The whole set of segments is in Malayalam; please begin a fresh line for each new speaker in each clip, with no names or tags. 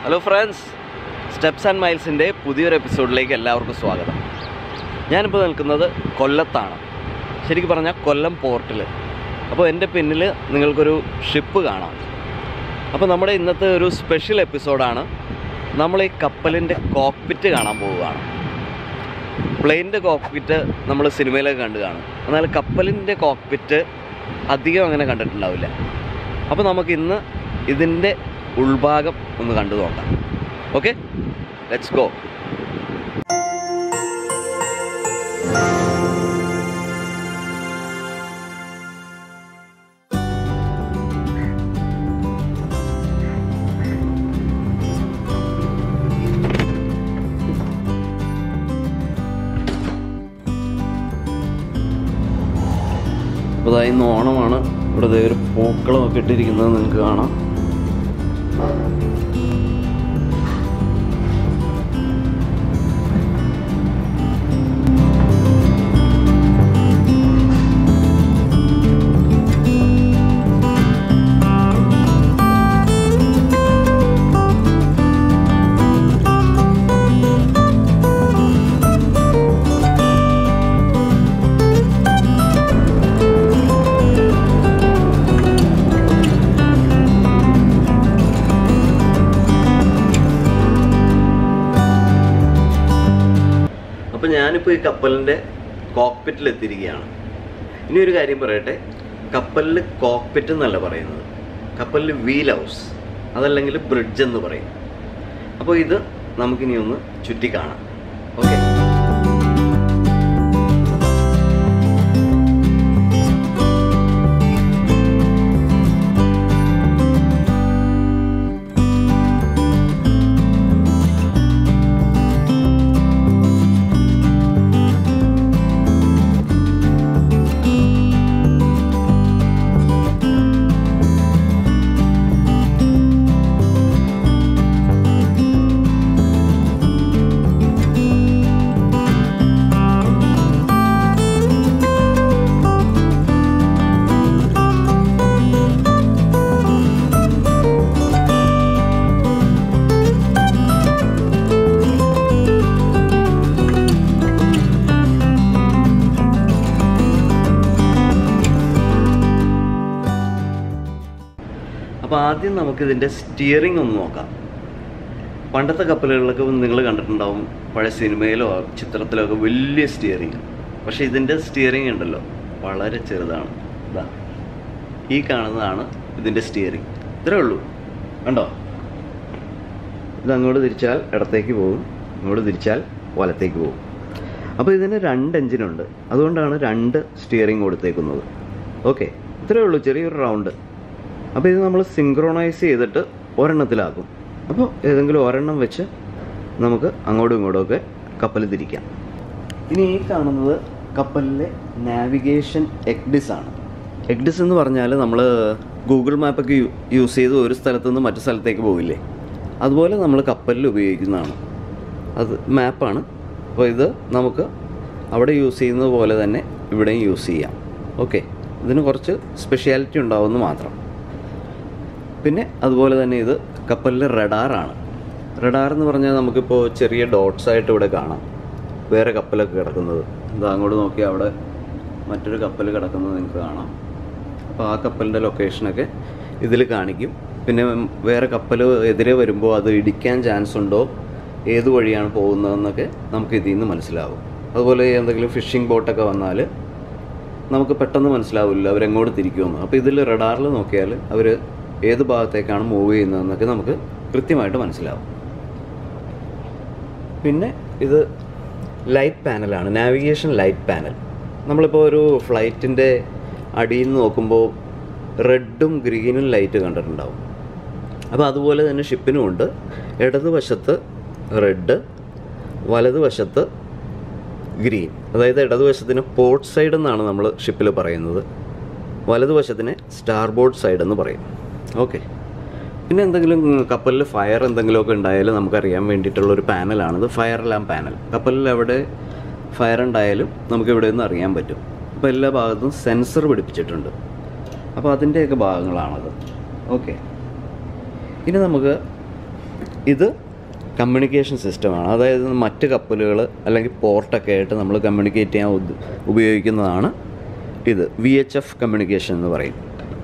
ഹലോ ഫ്രണ്ട്സ് സ്റ്റെപ്സ് ആൻഡ് മൈൽസിൻ്റെ പുതിയൊരു എപ്പിസോഡിലേക്ക് എല്ലാവർക്കും സ്വാഗതം ഞാനിപ്പോൾ നിൽക്കുന്നത് കൊല്ലത്താണ് ശരിക്കും പറഞ്ഞാൽ കൊല്ലം പോർട്ടിൽ അപ്പോൾ എൻ്റെ പിന്നിൽ നിങ്ങൾക്കൊരു ഷിപ്പ് കാണാം അപ്പോൾ നമ്മുടെ ഇന്നത്തെ ഒരു സ്പെഷ്യൽ എപ്പിസോഡാണ് നമ്മൾ ഈ കപ്പലിൻ്റെ കോക്പിറ്റ് കാണാൻ പോവുകയാണ് പ്ലെയിനിൻ്റെ കോക്പിറ്റ് നമ്മൾ സിനിമയിലൊക്കെ കണ്ടു കാണും എന്നാൽ കപ്പലിൻ്റെ കോക്പിറ്റ് അധികം അങ്ങനെ കണ്ടിട്ടുണ്ടാവില്ല അപ്പോൾ നമുക്ക് ഇന്ന് ഇതിൻ്റെ ഉൾഭാഗം ഒന്ന് കണ്ടു നോക്കാം ഓക്കെ ലെറ്റ്സ് ഗോ അപ്പോൾ അതായത് ഇന്ന് ഓണമാണ് ഇവിടെ ദേ ഒരു പൂക്കളമൊക്കെ ഇട്ടിരിക്കുന്നത് നിങ്ങൾക്ക് കാണാം അപ്പോൾ ഞാനിപ്പോൾ ഈ കപ്പലിൻ്റെ കോക്പിറ്റിൽ എത്തിയിരിക്കുകയാണ് ഇനി ഒരു കാര്യം പറയട്ടെ കപ്പലിൽ കോക്പിറ്റ് എന്നല്ല പറയുന്നത് കപ്പലിൽ വീൽ ഹൗസ് അതല്ലെങ്കിൽ ബ്രിഡ്ജ് എന്ന് പറയും അപ്പോൾ ഇത് നമുക്കിനി ഒന്ന് ചുറ്റി കാണാം ഓക്കെ അപ്പോൾ ആദ്യം നമുക്കിതിൻ്റെ സ്റ്റിയറിംഗ് ഒന്ന് നോക്കാം പണ്ടത്തെ കപ്പലുകളിലൊക്കെ നിങ്ങൾ കണ്ടിട്ടുണ്ടാവും പഴയ സിനിമയിലോ ചിത്രത്തിലോ ഒക്കെ വലിയ സ്റ്റിയറിംഗ് പക്ഷേ ഇതിൻ്റെ സ്റ്റിയറിംഗ് ഉണ്ടല്ലോ വളരെ ചെറുതാണ് ഇതാ ഈ കാണുന്നതാണ് ഇതിൻ്റെ സ്റ്റിയറിംഗ് ഇത്രേ ഉള്ളൂ കണ്ടോ ഇത് അങ്ങോട്ട് തിരിച്ചാൽ ഇടത്തേക്ക് പോകും ഇങ്ങോട്ട് തിരിച്ചാൽ വലത്തേക്ക് പോകും അപ്പോൾ ഇതിന് രണ്ട് എഞ്ചിനുണ്ട് അതുകൊണ്ടാണ് രണ്ട് സ്റ്റിയറിംഗ് കൊടുത്തേക്കുന്നത് ഓക്കെ ഇത്രയേ ഉള്ളൂ ചെറിയൊരു റൗണ്ട് അപ്പോൾ ഇത് നമ്മൾ സിങ്ക്രോണൈസ് ചെയ്തിട്ട് ഒരെണ്ണത്തിലാക്കും അപ്പോൾ ഏതെങ്കിലും ഒരെണ്ണം വെച്ച് നമുക്ക് അങ്ങോട്ടും ഇങ്ങോട്ടും ഒക്കെ കപ്പൽ തിരിക്കാം ഇനി ഈ കാണുന്നത് കപ്പലിലെ നാവിഗേഷൻ എക്ഡിസ് ആണ് എക്ഡിസ് എന്ന് പറഞ്ഞാൽ നമ്മൾ ഗൂഗിൾ മാപ്പൊക്കെ യു യൂസ് ചെയ്ത് ഒരു സ്ഥലത്തു നിന്ന് മറ്റു സ്ഥലത്തേക്ക് പോവില്ലേ അതുപോലെ നമ്മൾ കപ്പലിൽ ഉപയോഗിക്കുന്നതാണ് അത് മാപ്പാണ് അപ്പോൾ ഇത് നമുക്ക് അവിടെ യൂസ് ചെയ്യുന്നത് പോലെ തന്നെ ഇവിടെയും യൂസ് ചെയ്യാം ഓക്കെ ഇതിന് കുറച്ച് സ്പെഷ്യാലിറ്റി ഉണ്ടാവുമെന്ന് മാത്രം പിന്നെ അതുപോലെ തന്നെ ഇത് കപ്പലിലെ റഡാറാണ് റഡാർ എന്ന് പറഞ്ഞാൽ നമുക്കിപ്പോൾ ചെറിയ ഡോട്ട്സ് ആയിട്ട് ഇവിടെ കാണാം വേറെ കപ്പലൊക്കെ കിടക്കുന്നത് ഇത് അങ്ങോട്ട് നോക്കിയാൽ അവിടെ മറ്റൊരു കപ്പൽ കിടക്കുന്നത് നിങ്ങൾക്ക് കാണാം അപ്പോൾ ആ കപ്പലിൻ്റെ ലൊക്കേഷനൊക്കെ ഇതിൽ കാണിക്കും പിന്നെ വേറെ കപ്പൽ എതിരെ വരുമ്പോൾ അത് ഇടിക്കാൻ ചാൻസ് ഉണ്ടോ ഏത് വഴിയാണ് പോകുന്നതെന്നൊക്കെ നമുക്ക് ഇതിൽ നിന്ന് മനസ്സിലാവും അതുപോലെ എന്തെങ്കിലും ഫിഷിംഗ് ബോട്ടൊക്കെ വന്നാൽ നമുക്ക് പെട്ടെന്ന് മനസ്സിലാവില്ല അവരെങ്ങോട്ട് തിരിക്കുമെന്ന് അപ്പോൾ ഇതിൽ റഡാറിൽ നോക്കിയാൽ അവർ ഏത് ഭാഗത്തേക്കാണ് മൂവ് ചെയ്യുന്നതെന്നൊക്കെ നമുക്ക് കൃത്യമായിട്ട് മനസ്സിലാവും പിന്നെ ഇത് ലൈറ്റ് പാനലാണ് നാവിഗേഷൻ ലൈറ്റ് പാനൽ നമ്മളിപ്പോൾ ഒരു ഫ്ലൈറ്റിൻ്റെ അടിയിൽ നിന്ന് നോക്കുമ്പോൾ റെഡും ഗ്രീനും ലൈറ്റ് കണ്ടിട്ടുണ്ടാവും അപ്പോൾ അതുപോലെ തന്നെ ഷിപ്പിനും ഉണ്ട് ഇടതുവശത്ത് റെഡ് വലതുവശത്ത് ഗ്രീൻ അതായത് ഇടതുവശത്തിന് പോർട്ട് സൈഡ് എന്നാണ് നമ്മൾ ഷിപ്പിൽ പറയുന്നത് വലതുവശത്തിന് സ്റ്റാർബോർഡ് സൈഡ് എന്ന് പറയും ഓക്കെ പിന്നെ എന്തെങ്കിലും കപ്പലിൽ ഫയർ എന്തെങ്കിലുമൊക്കെ ഉണ്ടായാലും നമുക്കറിയാൻ വേണ്ടിയിട്ടുള്ള ഒരു പാനലാണിത് ഫയർ അലാം പാനൽ കപ്പലിൽ എവിടെ ഫയർ ഉണ്ടായാലും നമുക്ക് ഇവിടെ നിന്ന് അറിയാൻ പറ്റും അപ്പോൾ എല്ലാ ഭാഗത്തും സെൻസർ പിടിപ്പിച്ചിട്ടുണ്ട് അപ്പോൾ അതിൻ്റെയൊക്കെ ഭാഗങ്ങളാണത് ഓക്കെ ഇനി നമുക്ക് ഇത് ഇത് കമ്മ്യൂണിക്കേഷൻ സിസ്റ്റമാണ് അതായത് മറ്റ് കപ്പലുകൾ അല്ലെങ്കിൽ പോർട്ടൊക്കെ ആയിട്ട് നമ്മൾ കമ്മ്യൂണിക്കേറ്റ് ചെയ്യാൻ ഉദ്ദ- ഉപയോഗിക്കുന്നതാണ് ഇത് വി എച്ച് എഫ് കമ്മ്യൂണിക്കേഷൻ എന്ന് പറയും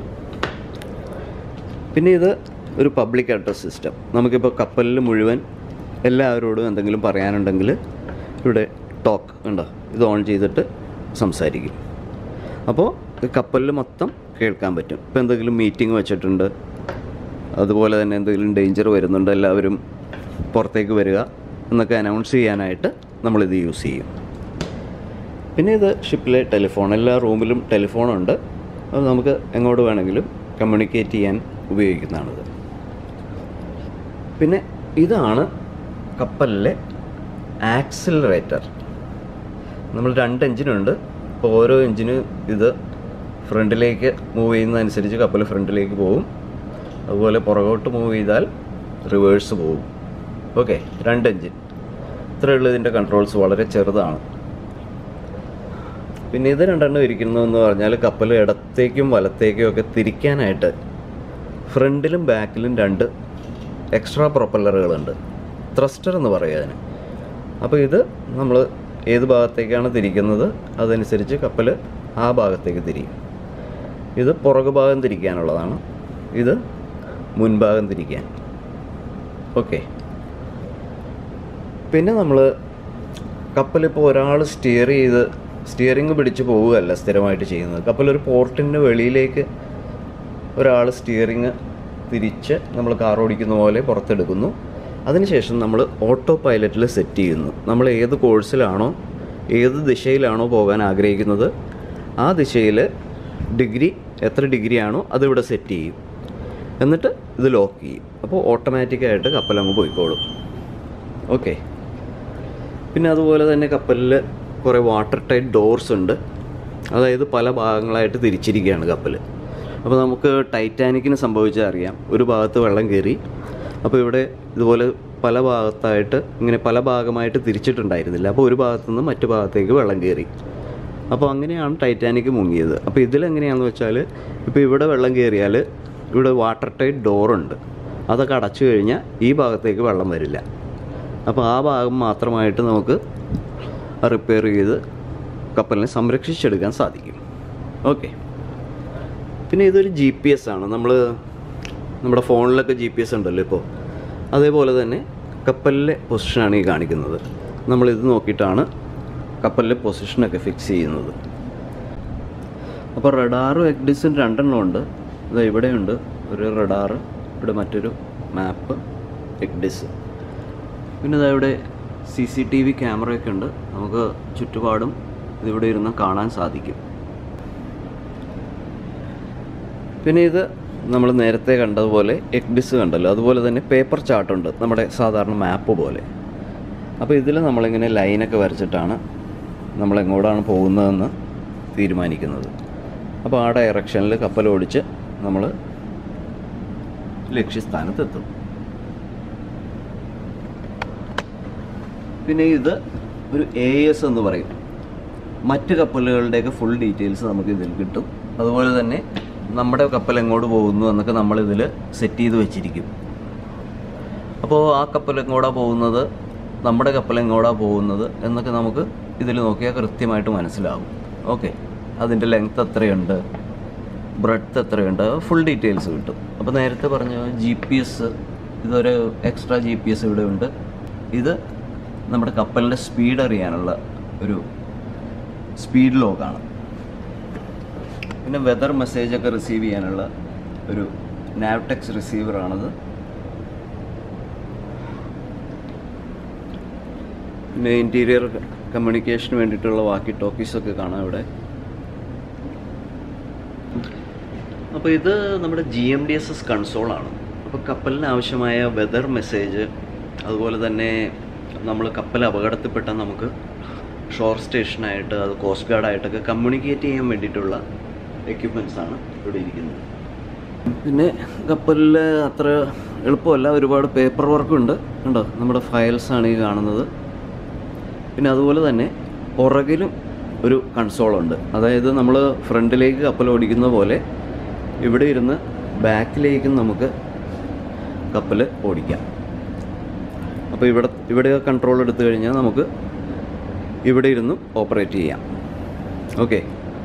പിന്നെ ഇത് ഒരു പബ്ലിക് അഡ്രസ് സിസ്റ്റം നമുക്കിപ്പോൾ കപ്പലിൽ മുഴുവൻ എല്ലാവരോടും എന്തെങ്കിലും പറയാനുണ്ടെങ്കിൽ ഇവിടെ ടോക്ക് ഉണ്ടോ ഇത് ഓൺ ചെയ്തിട്ട് സംസാരിക്കും അപ്പോൾ കപ്പലിൽ മൊത്തം കേൾക്കാൻ പറ്റും ഇപ്പോൾ എന്തെങ്കിലും മീറ്റിംഗ് വെച്ചിട്ടുണ്ട് അതുപോലെ തന്നെ എന്തെങ്കിലും ഡേഞ്ചർ വരുന്നുണ്ട് എല്ലാവരും പുറത്തേക്ക് വരിക എന്നൊക്കെ അനൗൺസ് ചെയ്യാനായിട്ട് നമ്മളിത് യൂസ് ചെയ്യും പിന്നെ ഇത് ഷിപ്പിലെ ടെലിഫോൺ എല്ലാ റൂമിലും ടെലിഫോണുണ്ട് അത് നമുക്ക് എങ്ങോട്ട് വേണമെങ്കിലും കമ്മ്യൂണിക്കേറ്റ് ചെയ്യാൻ ഉപയോഗിക്കുന്നതാണിത് പിന്നെ ഇതാണ് കപ്പലിലെ ആക്സിലറേറ്റർ നമ്മൾ രണ്ട് എഞ്ചിനുണ്ട് അപ്പോൾ ഓരോ എഞ്ചിന് ഇത് ഫ്രണ്ടിലേക്ക് മൂവ് ചെയ്യുന്നതനുസരിച്ച് കപ്പൽ ഫ്രണ്ടിലേക്ക് പോകും അതുപോലെ പുറകോട്ട് മൂവ് ചെയ്താൽ റിവേഴ്സ് പോകും ഓക്കെ രണ്ട് എഞ്ചിൻ ഇത്രയുള്ള ഇതിൻ്റെ കൺട്രോൾസ് വളരെ ചെറുതാണ് പിന്നെ ഇത് രണ്ടെണ്ണം ഇരിക്കുന്നതെന്ന് പറഞ്ഞാൽ കപ്പൽ ഇടത്തേക്കും വലത്തേക്കും ഒക്കെ തിരിക്കാനായിട്ട് ഫ്രണ്ടിലും ബാക്കിലും രണ്ട് എക്സ്ട്രാ പ്രൊപ്പല്ലറുകളുണ്ട് ത്രസ്റ്റർ എന്ന് പറയുക അതിന് അപ്പോൾ ഇത് നമ്മൾ ഏത് ഭാഗത്തേക്കാണ് തിരിക്കുന്നത് അതനുസരിച്ച് കപ്പൽ ആ ഭാഗത്തേക്ക് തിരിയും ഇത് പുറകു ഭാഗം തിരിക്കാനുള്ളതാണ് ഇത് മുൻഭാഗം തിരിക്കാൻ ഓക്കെ പിന്നെ നമ്മൾ കപ്പലിപ്പോൾ ഒരാൾ സ്റ്റിയർ ചെയ്ത് സ്റ്റിയറിംഗ് പിടിച്ച് പോവുകയല്ല സ്ഥിരമായിട്ട് ചെയ്യുന്നത് കപ്പലൊരു പോർട്ടിൻ്റെ വെളിയിലേക്ക് ഒരാൾ സ്റ്റിയറിങ് തിരിച്ച് നമ്മൾ കാർ ഓടിക്കുന്ന പോലെ പുറത്തെടുക്കുന്നു അതിനുശേഷം നമ്മൾ ഓട്ടോ പൈലറ്റിൽ സെറ്റ് ചെയ്യുന്നു നമ്മൾ ഏത് കോഴ്സിലാണോ ഏത് ദിശയിലാണോ പോകാൻ ആഗ്രഹിക്കുന്നത് ആ ദിശയിൽ ഡിഗ്രി എത്ര ഡിഗ്രിയാണോ അതിവിടെ സെറ്റ് ചെയ്യും എന്നിട്ട് ഇത് ലോക്ക് ചെയ്യും അപ്പോൾ ഓട്ടോമാറ്റിക്കായിട്ട് കപ്പലങ്ങ് പോയിക്കോളും ഓക്കെ പിന്നെ അതുപോലെ തന്നെ കപ്പലിൽ കുറേ വാട്ടർ ടൈറ്റ് ഡോർസ് ഉണ്ട് അതായത് പല ഭാഗങ്ങളായിട്ട് തിരിച്ചിരിക്കുകയാണ് കപ്പൽ അപ്പോൾ നമുക്ക് ടൈറ്റാനിക്കിന് സംഭവിച്ചാൽ അറിയാം ഒരു ഭാഗത്ത് വെള്ളം കയറി അപ്പോൾ ഇവിടെ ഇതുപോലെ പല ഭാഗത്തായിട്ട് ഇങ്ങനെ പല ഭാഗമായിട്ട് തിരിച്ചിട്ടുണ്ടായിരുന്നില്ല അപ്പോൾ ഒരു ഭാഗത്തു നിന്ന് മറ്റു ഭാഗത്തേക്ക് വെള്ളം കയറി അപ്പോൾ അങ്ങനെയാണ് ടൈറ്റാനിക് മുങ്ങിയത് അപ്പോൾ ഇതിലെങ്ങനെയാണെന്ന് വെച്ചാൽ ഇപ്പോൾ ഇവിടെ വെള്ളം കയറിയാൽ ഇവിടെ വാട്ടർ ടൈറ്റ് ഡോറുണ്ട് അതൊക്കെ അടച്ചു കഴിഞ്ഞാൽ ഈ ഭാഗത്തേക്ക് വെള്ളം വരില്ല അപ്പോൾ ആ ഭാഗം മാത്രമായിട്ട് നമുക്ക് റിപ്പയർ ചെയ്ത് കപ്പലിനെ സംരക്ഷിച്ചെടുക്കാൻ സാധിക്കും ഓക്കെ പിന്നെ ഇതൊരു ജി പി എസ് ആണ് നമ്മൾ നമ്മുടെ ഫോണിലൊക്കെ ജി പി എസ് ഉണ്ടല്ലോ ഇപ്പോൾ അതേപോലെ തന്നെ കപ്പലിലെ പൊസിഷനാണ് ഈ കാണിക്കുന്നത് നമ്മളിത് നോക്കിയിട്ടാണ് കപ്പലിലെ പൊസിഷനൊക്കെ ഫിക്സ് ചെയ്യുന്നത് അപ്പോൾ റഡാറും എക്ഡിസും രണ്ടെണ്ണം ഉണ്ട് ഇത് ഇവിടെയുണ്ട് ഒരു റഡാറ് ഇവിടെ മറ്റൊരു മാപ്പ് എക്ഡിസ് പിന്നെ ഇതാ ഇവിടെ സി സി ടി വി ക്യാമറയൊക്കെ ഉണ്ട് നമുക്ക് ചുറ്റുപാടും ഇതിവിടെ ഇരുന്ന് കാണാൻ സാധിക്കും പിന്നെ ഇത് നമ്മൾ നേരത്തെ കണ്ടതുപോലെ എക്ഡിസ് കണ്ടല്ലോ അതുപോലെ തന്നെ പേപ്പർ ചാർട്ടുണ്ട് നമ്മുടെ സാധാരണ മാപ്പ് പോലെ അപ്പോൾ ഇതിൽ നമ്മളിങ്ങനെ ലൈനൊക്കെ വരച്ചിട്ടാണ് നമ്മൾ എങ്ങോട്ടാണ് പോകുന്നതെന്ന് തീരുമാനിക്കുന്നത് അപ്പോൾ ആ ഡയറക്ഷനിൽ കപ്പൽ ഓടിച്ച് നമ്മൾ ലക്ഷ്യസ്ഥാനത്തെത്തും പിന്നെ ഇത് ഒരു എ എസ് എന്ന് പറയും മറ്റ് കപ്പലുകളുടെയൊക്കെ ഫുൾ ഡീറ്റെയിൽസ് നമുക്ക് ഇതിൽ കിട്ടും അതുപോലെ തന്നെ നമ്മുടെ കപ്പൽ എങ്ങോട്ട് പോകുന്നു എന്നൊക്കെ നമ്മളിതിൽ സെറ്റ് ചെയ്ത് വെച്ചിരിക്കും അപ്പോൾ ആ കപ്പൽ എങ്ങോട്ടാണ് പോകുന്നത് നമ്മുടെ കപ്പൽ എങ്ങോട്ടാണ് പോകുന്നത് എന്നൊക്കെ നമുക്ക് ഇതിൽ നോക്കിയാൽ കൃത്യമായിട്ട് മനസ്സിലാവും ഓക്കെ അതിൻ്റെ ലെങ്ത് എത്രയുണ്ട് ബ്രെഡ്ത്ത് എത്രയുണ്ട് ഫുൾ ഡീറ്റെയിൽസ് കിട്ടും അപ്പോൾ നേരത്തെ പറഞ്ഞ ജി പി എസ് ഇതൊരു എക്സ്ട്രാ ജി പി എസ് ഇവിടെ ഉണ്ട് ഇത് നമ്മുടെ കപ്പലിൻ്റെ സ്പീഡ് അറിയാനുള്ള ഒരു സ്പീഡ് ലോഗാണ് പിന്നെ വെതർ മെസ്സേജ് ഒക്കെ റിസീവ് ചെയ്യാനുള്ള ഒരു നാവ്ടെക്സ് റിസീവറാണത് പിന്നെ ഇൻറ്റീരിയർ കമ്മ്യൂണിക്കേഷന് വേണ്ടിയിട്ടുള്ള വാക്കി ടോക്കീസൊക്കെ കാണാം ഇവിടെ അപ്പോൾ ഇത് നമ്മുടെ G M D S S കൺസോളാണ് അപ്പോൾ കപ്പലിന് ആവശ്യമായ വെതർ മെസ്സേജ് അതുപോലെ തന്നെ നമ്മൾ കപ്പൽ അപകടത്തിൽപ്പെട്ടാൽ നമുക്ക് ഷോർ സ്റ്റേഷനായിട്ട് അത് കോസ്റ്റ് ഗാർഡായിട്ടൊക്കെ കമ്മ്യൂണിക്കേറ്റ് ചെയ്യാൻ വേണ്ടിയിട്ടുള്ള എക്യുപ്മെൻറ്റ്സ് ആണ് ഇവിടെ ഇരിക്കുന്നത് പിന്നെ കപ്പലിൽ അത്ര എളുപ്പമല്ല ഒരുപാട് പേപ്പർ വർക്കുണ്ട് കണ്ടോ നമ്മുടെ ഫയൽസാണ് ഈ കാണുന്നത് പിന്നെ അതുപോലെ തന്നെ പുറകിലും ഒരു കൺസോളുണ്ട് അതായത് നമ്മൾ ഫ്രണ്ടിലേക്ക് കപ്പൽ ഓടിക്കുന്ന പോലെ ഇവിടെ ഇരുന്ന് ബാക്കിലേക്കും നമുക്ക് കപ്പൽ ഓടിക്കാം അപ്പോൾ ഇവിടെ ഇവിടെ കൺട്രോൾ എടുത്തു കഴിഞ്ഞാൽ നമുക്ക് ഇവിടെ ഇരുന്ന് ഓപ്പറേറ്റ് ചെയ്യാം ഓക്കെ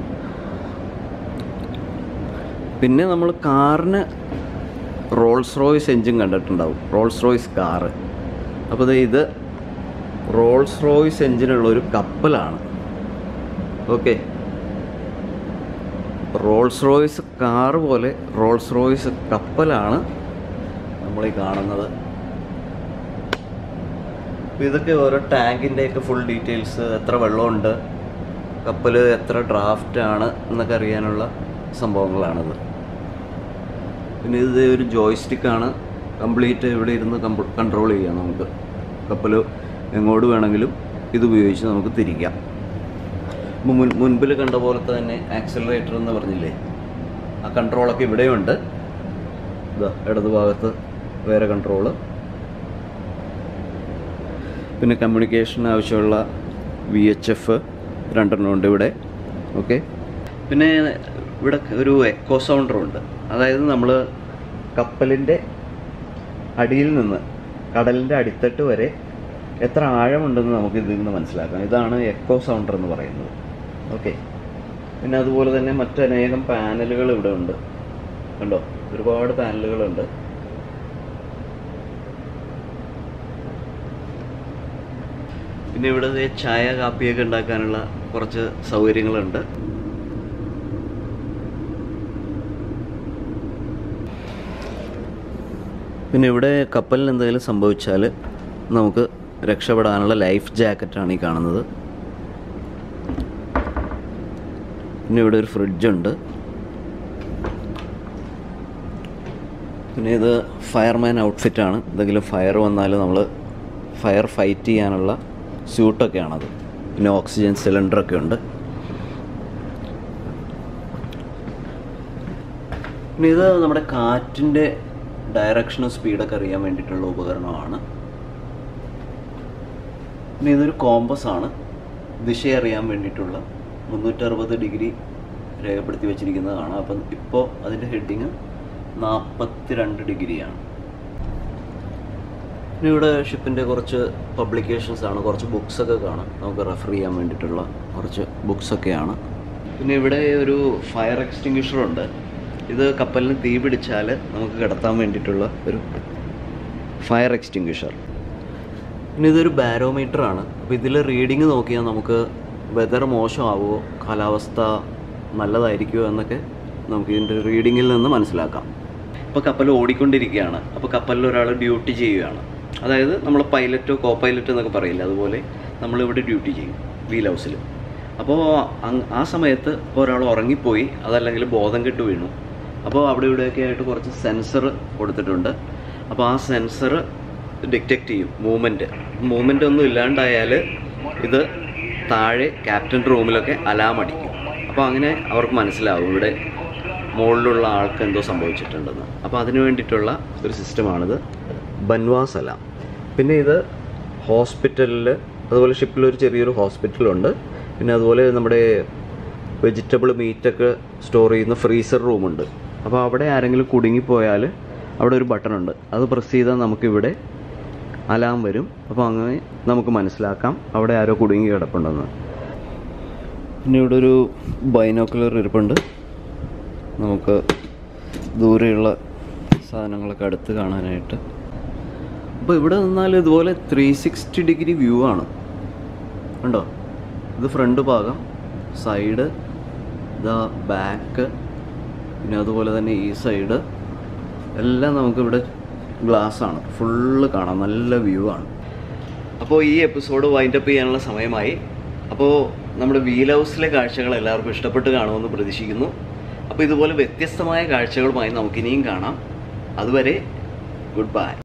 പിന്നെ നമ്മൾ കാറിന് റോൾസ് റോയ്സ് എൻജിൻ കണ്ടിട്ടുണ്ടാവും റോൾസ് റോയ്സ് കാറ് അപ്പോൾ ദേ ഇത് റോൾസ് റോയ്സ് എൻജിനുള്ള ഒരു കപ്പലാണ് ഓക്കെ റോൾസ് റോയ്സ് കാറ് പോലെ റോൾസ് റോയ്സ് കപ്പലാണ് നമ്മൾ ഈ കാണുന്നത് അപ്പോൾ ഇതൊക്കെ ഓരോ ടാങ്കിൻ്റെയൊക്കെ ഫുൾ ഡീറ്റെയിൽസ് എത്ര വെള്ളമുണ്ട് കപ്പൽ എത്ര ഡ്രാഫ്റ്റ് ആണ് എന്നൊക്കെ അറിയാനുള്ള സംഭവങ്ങളാണിത് പിന്നെ ഇത് ഒരു ജോയ്സ്റ്റിക്കാണ് കംപ്ലീറ്റ് ഇവിടെ ഇരുന്ന് കൺട്രോൾ ചെയ്യാം നമുക്ക് കപ്പൽ എങ്ങോട്ട് വേണമെങ്കിലും ഇത് ഉപയോഗിച്ച് നമുക്ക് തിരിക്കാം മുൻ മുൻ- മുൻപിൽ കണ്ട പോലത്തെ തന്നെ ആക്സിലറേറ്റർ എന്ന് പറഞ്ഞില്ലേ ആ കൺട്രോളൊക്കെ ഇവിടെയുണ്ട് ഇതാ ഇടത് ഭാഗത്ത് വേറെ കൺട്രോള് പിന്നെ കമ്മ്യൂണിക്കേഷൻ ആവശ്യമുള്ള വി എച്ച് എഫ് രണ്ടെണ്ണം ഉണ്ട് ഇവിടെ ഓക്കെ പിന്നെ ഇവിടെ ഒരു എക്കോ സൗണ്ടറും ഉണ്ട് അതായത് നമ്മൾ കപ്പലിൻ്റെ അടിയിൽ നിന്ന് കടലിൻ്റെ അടിത്തട്ട് വരെ എത്ര ആഴമുണ്ടെന്ന് നമുക്ക് ഇതിൽ നിന്ന് മനസ്സിലാക്കാം ഇതാണ് എക്കോ സൗണ്ടർ എന്ന് പറയുന്നത് ഓക്കെ പിന്നെ അതുപോലെ തന്നെ മറ്റനേകം പാനലുകൾ ഇവിടെ ഉണ്ട് കണ്ടോ ഒരുപാട് പാനലുകളുണ്ട് പിന്നെ ഇവിടെ ദേ ചായ കാപ്പിയൊക്കെ ഉണ്ടാക്കാനുള്ള കുറച്ച് സൗകര്യങ്ങളുണ്ട് പിന്നെ ഇവിടെ കപ്പലിന് എന്തെങ്കിലും സംഭവിച്ചാൽ നമുക്ക് രക്ഷപ്പെടാനുള്ള ലൈഫ് ജാക്കറ്റാണ് ഈ കാണുന്നത് പിന്നെ ഇവിടെ ഒരു ഫ്രിഡ്ജുണ്ട് പിന്നെ ഇത് ഫയർമാൻ ഔട്ട്ഫിറ്റാണ് എന്തെങ്കിലും ഫയർ വന്നാൽ നമ്മൾ ഫയർ ഫൈറ്റ് ചെയ്യാനുള്ള സ്യൂട്ടൊക്കെയാണത് പിന്നെ ഓക്സിജൻ സിലിണ്ടറൊക്കെ ഉണ്ട് പിന്നെ ഇത് നമ്മുടെ കാറ്റിൻ്റെ ഡയറക്ഷനും സ്പീഡൊക്കെ അറിയാൻ വേണ്ടിയിട്ടുള്ള ഉപകരണമാണ് പിന്നെ ഇതൊരു കോമ്പസ് ആണ് ദിശ അറിയാൻ വേണ്ടിയിട്ടുള്ള മുന്നൂറ്ററുപത് ഡിഗ്രി രേഖപ്പെടുത്തി വെച്ചിരിക്കുന്നതാണ് അപ്പം ഇപ്പോൾ അതിൻ്റെ ഹെഡിങ് നാൽപ്പത്തി രണ്ട് ഡിഗ്രിയാണ് പിന്നെ ഇവിടെ ഷിപ്പിൻ്റെ കുറച്ച് പബ്ലിക്കേഷൻസ് ആണ് കുറച്ച് ബുക്സ് ഒക്കെ കാണാം നമുക്ക് റെഫർ ചെയ്യാൻ വേണ്ടിയിട്ടുള്ള കുറച്ച് ബുക്സ് ഒക്കെയാണ് പിന്നെ ഇവിടെ ഒരു ഫയർ എക്സ്റ്റിങ്വിഷർ ഉണ്ട് ഇത് കപ്പലിന് തീ പിടിച്ചാൽ നമുക്ക് കിടത്താൻ വേണ്ടിയിട്ടുള്ള ഒരു ഫയർ എക്സ്റ്റിങ്വിഷർ പിന്നെ ഇതൊരു ബാരോമീറ്റർ ആണ് അപ്പോൾ ഇതിൽ റീഡിങ് നോക്കിയാൽ നമുക്ക് വെതർ മോശമാവുമോ കാലാവസ്ഥ നല്ലതായിരിക്കുമോ എന്നൊക്കെ നമുക്ക് ഇതിൻ്റെ റീഡിങ്ങിൽ നിന്ന് മനസ്സിലാക്കാം ഇപ്പോൾ കപ്പൽ ഓടിക്കൊണ്ടിരിക്കുകയാണ് അപ്പോൾ കപ്പലിൽ ഒരാൾ ഡ്യൂട്ടി ചെയ്യുകയാണ് അതായത് നമ്മൾ പൈലറ്റോ കോ പൈലറ്റോ എന്നൊക്കെ പറയില്ല അതുപോലെ നമ്മളിവിടെ ഡ്യൂട്ടി ചെയ്യും വീൽ ഹൗസിൽ അപ്പോൾ അങ്- ആ സമയത്ത് ഇപ്പോൾ ഒരാൾ ഉറങ്ങിപ്പോയി അതല്ലെങ്കിൽ ബോധം കെട്ട് വീണു അപ്പോൾ അവിടെ ഇവിടെയൊക്കെ ആയിട്ട് കുറച്ച് സെൻസർ കൊടുത്തിട്ടുണ്ട് അപ്പോൾ ആ സെൻസർ ഡിറ്റക്റ്റ് ചെയ്യും മൂവ്മെൻറ്റ് മൂവ്മെൻ്റ് ഒന്നും ഇല്ലാണ്ടായാൽ ഇത് താഴെ ക്യാപ്റ്റൻ റൂമിലൊക്കെ അലാം അടിക്കും അപ്പോൾ അങ്ങനെ അവർക്ക് മനസ്സിലാവും ഇവിടെ മുകളിലുള്ള ആൾക്ക് എന്തോ സംഭവിച്ചിട്ടുണ്ടെന്ന് അപ്പോൾ അതിന് വേണ്ടിയിട്ടുള്ള ഒരു സിസ്റ്റമാണിത് ബൻവാസ് അലാം പിന്നെ ഇത് ഹോസ്പിറ്റലിൽ അതുപോലെ ഷിപ്പിൽ ഒരു ചെറിയൊരു ഹോസ്പിറ്റലുണ്ട് പിന്നെ അതുപോലെ നമ്മുടെ വെജിറ്റബിൾ മീറ്റൊക്കെ സ്റ്റോർ ചെയ്യുന്ന ഫ്രീസർ റൂമുണ്ട് അപ്പോൾ അവിടെ ആരെങ്കിലും കുടുങ്ങിപ്പോയാൽ അവിടെ ഒരു ബട്ടൺ ഉണ്ട് അത് പ്രസ് ചെയ്താൽ നമുക്കിവിടെ അലാം വരും അപ്പോൾ അങ്ങനെ നമുക്ക് മനസ്സിലാക്കാം അവിടെ ആരോ കുടുങ്ങി കിടപ്പുണ്ടെന്ന് പിന്നെ ഇവിടെ ഒരു ബൈനോക്കുലർ ഇരിപ്പുണ്ട് നമുക്ക് ദൂരെയുള്ള സാധനങ്ങളൊക്കെ അടുത്ത് കാണാനായിട്ട് അപ്പോൾ ഇവിടെ നിന്നാൽ ഇതുപോലെ ത്രീ സിക്സ്റ്റി ഡിഗ്രി വ്യൂ ആണ് ഉണ്ടോ ഇത് ഫ്രണ്ട് ഭാഗം സൈഡ് ഇതാ ബാക്ക് പിന്നെ അതുപോലെ തന്നെ ഈ സൈഡ് എല്ലാം നമുക്കിവിടെ ഗ്ലാസ് ആണ് ഫുള്ള് കാണാം നല്ല വ്യൂ ആണ് അപ്പോൾ ഈ എപ്പിസോഡ് വൈൻഡ് അപ്പ് ചെയ്യാനുള്ള സമയമായി അപ്പോൾ നമ്മുടെ വീൽ ഹൗസിലെ കാഴ്ചകൾ എല്ലാവർക്കും ഇഷ്ടപ്പെട്ട് കാണുമെന്ന് പ്രതീക്ഷിക്കുന്നു അപ്പോൾ ഇതുപോലെ വ്യത്യസ്തമായ കാഴ്ചകളുമായി നമുക്കിനിയും കാണാം അതുവരെ ഗുഡ് ബൈ